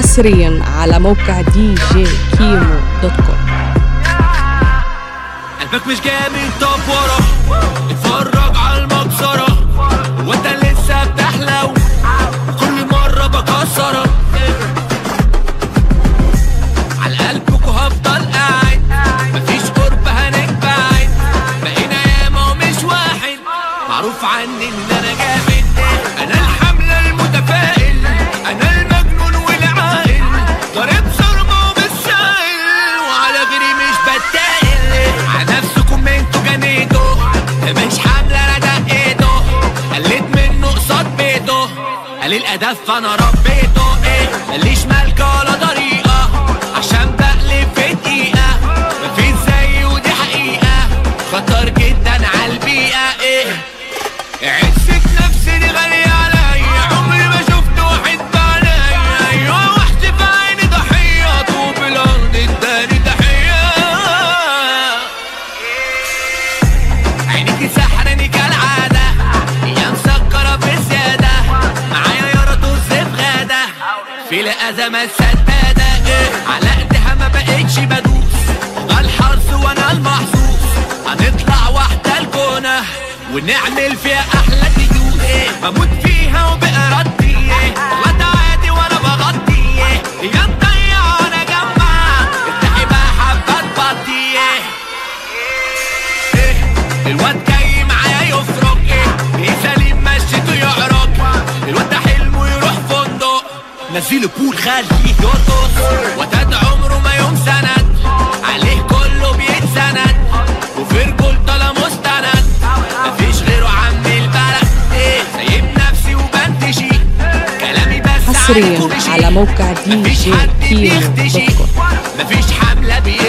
حصريا على موقع دي جي كيمو دوت كوم قلبك مش جامد طب ورا اتفرج على المكسرة وانت لسه بتحلو كل مرة بكسرك على قلبك وهفضل قاعد مفيش قرب هنتبعد بقينا ياما ومش واحد معروف عني ان انا جامد انا الحملة المتفائل انا المجنون والعاقل ضارب صرمة وبالسائل وعلى غيري مش بتاقل على نفسكم انتوا جنيتوا مش حملة انا دقيته قلت منه قصاد بيته قليل ادب فانا ربيته ايه ماليش مالكة ولا طريقة عشان بقلب في دقيقة مفيش زيي ودي حقيقة خطر جدا على البيئة ايه عزة نفسي دي غالية عليا عمري ما شفت واحد بعليا ايوه وحش في عيني ضحية طوب الارض اداني تحية عينيكي سحراني كالعادة هي مسكرة بزيادة معايا يا رطوس في غادة في الأزمة سدادة إيه على قدها ما بقتش بدوس ده الحرص وأنا المحظوظ هنطلع واحدة الجونة ونعمل فيها أحلى ديوز إيه بموت فيها وبإرادتي إيه غلط عادي وأنا بغطي إيه يا مضيع وأنا جمع افتحي بقى حبات بطي إيه ايه الواد جاي معايا يفرق ايه ايه سليم مشيته يعرق الواد ده حلمه يروح فندق نزيله بول خليه يرقص وتد عمره ما يوم سند عليه كله بيتسند وفي رجولته لا مستند مفيش غيره عم البلد ايه سايب نفسي وبنتشي كلامي بس حصرياً عليكم مشي. على موقع دي مفيش جي حد كيمو بيختشي دوت كوم. مفيش حملة بيختشي